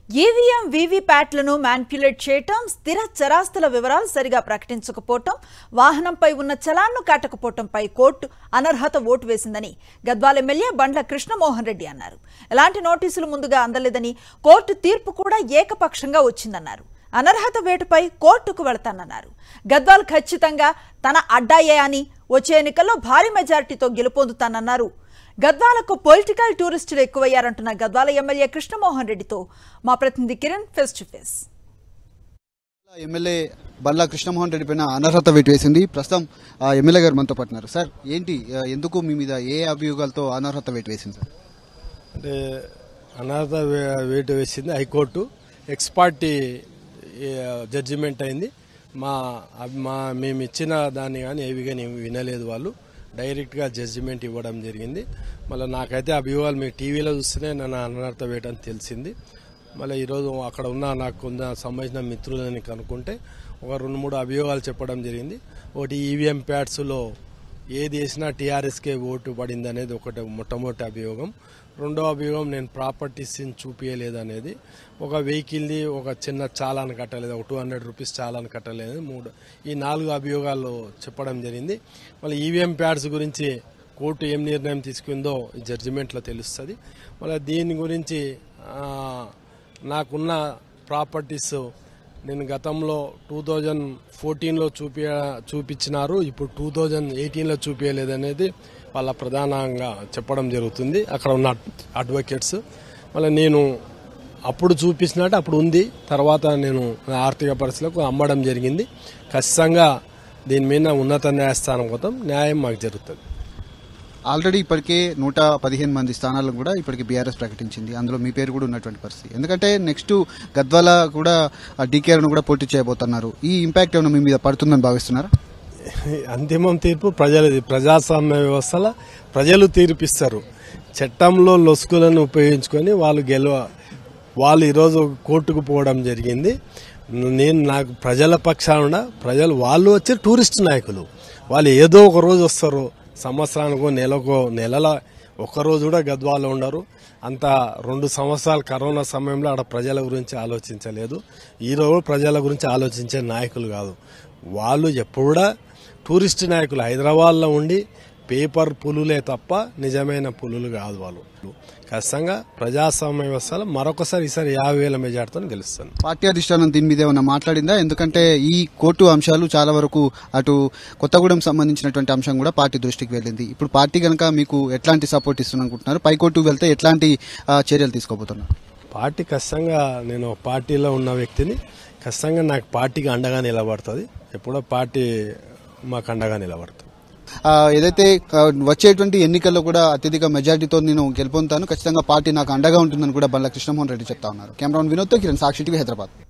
EVM వీవీప్యాట్లను manipulate చేయటం స్థిర చరాస్తుల వివరాలు సరిగా ప్రకటించకపోవటం వాహనంపై ఉన్న చలాన్ను కట్టకపోవటంపై కోర్టు అనర్హత ఓటు వేసిందని గద్వాల ఎమ్మెల్యే బండ్ల కృష్ణమోహన్ రెడ్డి అన్నారు ఎలాంటి నోటీసులు ముందుగా అందలేదని కోర్టు తీర్పు కూడా ఏకపక్షంగా వచ్చిందన్నారు అనర్హత వేటుపై కోర్టుకు వెళతానన్నారు గద్వాల్ ఖచ్చితంగా తన అడ్డాయే అని వచ్చే ఎన్నికల్లో భారీ మెజారిటీతో గెలుపొందుతానన్నారు గద్వాలకు పొలిటికల్ టూరిస్టులు ఎక్కువయ్యారంటున్న గద్వాల ఎమ్మెల్యే కృష్ణమోహన్ రెడ్డితో మా ప్రతినిధి Kiran face to face MLA Balla Krishnamohan Reddy పైన అనర్హత వేటు వేసింది ప్రస్తుతం ఆ ఎమ్మెల్యే గారు మనతో పట్టినారు సార్ ఏంటి ఆ, ఎందుకు మీ మీద ఏ అభియోగాలతో అనర్హత వేటు వేసింది సార్ అంటే అనర్హత వే- వేటు వేసింది హైకోర్టు ఎక్స్ పార్టీ జడ్జిమెంట్ అయింది మా అబ్- మా మేము ఇచ్చిన దాన్ని కానీ ఏవి కానీ ఏమి వినలేదు వాళ్ళు డైరెక్ట్గా జడ్జిమెంట్ ఇవ్వడం జరిగింది మళ్ళీ నాకైతే అభియోగాలు మీ టీవీలో చూస్తేనే నన్ను అనర్హత వేయడం తెలిసింది మళ్ళీ ఈరోజు అక్కడ ఉన్న నాకు ఉన్న సంబంధించిన మిత్రులని కనుక్కుంటే ఒక రెండు మూడు అభియోగాలు చెప్పడం జరిగింది ఒకటి ఈవీఎం ప్యాడ్స్లో ఏది వేసినా టీఆర్ఎస్కే ఓటు పడింది అనేది ఒకటి మొట్టమొదటి అభియోగం రెండో అభియోగం నేను ప్రాపర్టీస్ చూపించలేదు అనేది ఒక వెహికల్ది ఒక చిన్న చాలాన్ కట్టలేదు ఒక టూ హండ్రెడ్ రూపీస్ చాలాన్ కట్టలేదు మూడు ఈ నాలుగు అభియోగాలు చెప్పడం జరిగింది మళ్ళీ ఈవీఎం ప్యాడ్స్ గురించి కోర్టు ఏం నిర్ణయం తీసుకుందో ఈ జడ్జిమెంట్లో తెలుస్తుంది మళ్ళీ దీని గురించి ఆ, నాకున్న ప్రాపర్టీస్ నేను గతంలో టూ థౌజండ్ ఫోర్టీన్లో చూపి చూపించినారు ఇప్పుడు టూ థౌజండ్ ఎయిటీన్లో చూపించలేదనేది వాళ్ళ ప్రధానంగా చెప్పడం జరుగుతుంది అక్కడ ఉన్న అడ్వకేట్స్ మళ్ళీ నేను అప్పుడు చూపించినట్టు అప్పుడు ఉంది తర్వాత నేను నా ఆర్థిక పరిస్థితులకు అమ్మడం జరిగింది ఖచ్చితంగా దీని మీద ఉన్నత న్యాయస్థానం కోసం న్యాయం మాకు జరుగుతుంది ఆల్రెడీ ఇప్పటికే నూట పదిహేను మంది స్థానాలను కూడా ఇప్పటికి బీఆర్ఎస్ ప్రకటించింది అందులో మీ పేరు కూడా ఉన్నటువంటి పరిస్థితి ఎందుకంటే నెక్స్ట్ గద్వాల కూడా డీకేఆర్ను కూడా పోటీ చేయబోతున్నారు ఈ ఇంపాక్ట్ ఏమైనా మీ మీద పడుతుందని భావిస్తున్నారా అంతిమం తీర్పు ప్రజలది ప్రజాస్వామ్య వ్యవస్థలో ప్రజలు తీర్పిస్తారు చట్టంలో లొసుకులను ఉపయోగించుకొని వాళ్ళు గెలవ వాళ్ళు ఈరోజు కోర్టుకు పోవడం జరిగింది నేను నాకు ప్రజల పక్షాన ప్రజలు వాళ్ళు వచ్చి టూరిస్ట్ నాయకులు వాళ్ళు ఏదో ఒక రోజు వస్తారు సంవత్సరానికో నెలకో నెలల ఒక్క రోజు కూడా గద్వాలో ఉండరు అంత రెండు సంవత్సరాలు కరోనా సమయంలో ఆడ ప్రజల గురించి ఆలోచించలేదు ఈ రోజు ప్రజల గురించి ఆలోచించే నాయకులు కాదు వాళ్ళు ఎప్పుడు కూడా టూరిస్ట్ నాయకులు హైదరాబాద్లో ఉండి పేపర్ పులులే తప్ప నిజమైన పులులు కాదు వాళ్ళు ఖచ్చితంగా ప్రజాస్వామ్య వ్యవస్థలో మరొకసారి ఈసారి యాభై వేల మెజార్టీతో గెలుస్తాను పార్టీ అధిష్టానం దీని మీద ఏమైనా మాట్లాడిందా ఎందుకంటే ఈ కోర్టు అంశాలు చాలా వరకు అటు కొత్తగూడెం సంబంధించినటువంటి అంశం కూడా పార్టీ దృష్టికి వెళ్ళింది ఇప్పుడు పార్టీ కనుక మీకు ఎట్లాంటి సపోర్ట్ ఇస్తుంది అనుకుంటున్నారు పై కోర్టుకు వెళ్తే ఎట్లాంటి ఆ, చర్యలు తీసుకోబోతున్నారు పార్టీ ఖచ్చితంగా నేను పార్టీలో ఉన్న వ్యక్తిని ఖచ్చితంగా నాకు పార్టీకి అండగా నిలబడుతుంది ఎప్పుడో పార్టీ మాకు అండగా నిలబడుతుంది ఆ, ఏదైతే ఆ, వచ్చేటువంటి ఎన్నికల్లో కూడా అత్యధిక మెజార్టీతో నేను గెలుపొందుతాను ఖచ్చితంగా పార్టీ నాకు అండగా ఉంటుందని కూడా బండ్ల కృష్ణమోహన్ రెడ్డి చెప్తా ఉన్నారు కెమెరాన్ వినోద్తో కిరణ్ సాక్షి టీవీ హైదరాబాద్